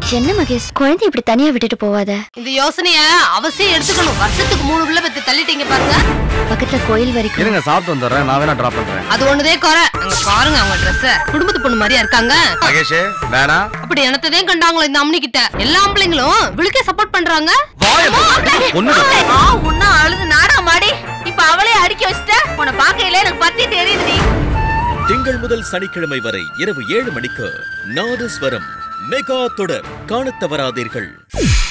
என்ன மகேஷ் குழந்தை இப்படி தனியா விட்டுட்டு போவாத இந்த யோசனைய அவசியம் எடுத்துக்கணும் வருஷத்துக்கு மூணு பிள்ளை பத்தி தள்ளிட்டீங்க பாருங்க பக்கத்துல கோயில் வரைக்கும் இருங்க சாப்பிட்டு வந்துடுறேன் நான் வேணா டிராப் பண்றேன் அது ஒண்ணுதே குறை அங்க பாருங்க அவங்க ட்ரெஸ் குடும்பத்து பொண்ணு மாதிரியா இருக்காங்க மகேஷ் வேணா அப்படி எனத்ததே கண்டாங்களோ இந்த அம்மனி கிட்ட எல்லா ஆம்பளைங்களும் விழுக்கே சப்போர்ட் பண்றாங்க ஒண்ணு உன்ன அழுது நாடகம் ஆடி இப்ப அவளே அடிக்க வச்சுட்ட உன்னை பாக்கையில எனக்கு பத்தி தெரியுது நீ திங்கள் முதல் சனிக்கிழமை வரை இரவு ஏழு மணிக்கு நாதஸ்வரம் மெகா தொடர் காணத் தவறாதீர்கள்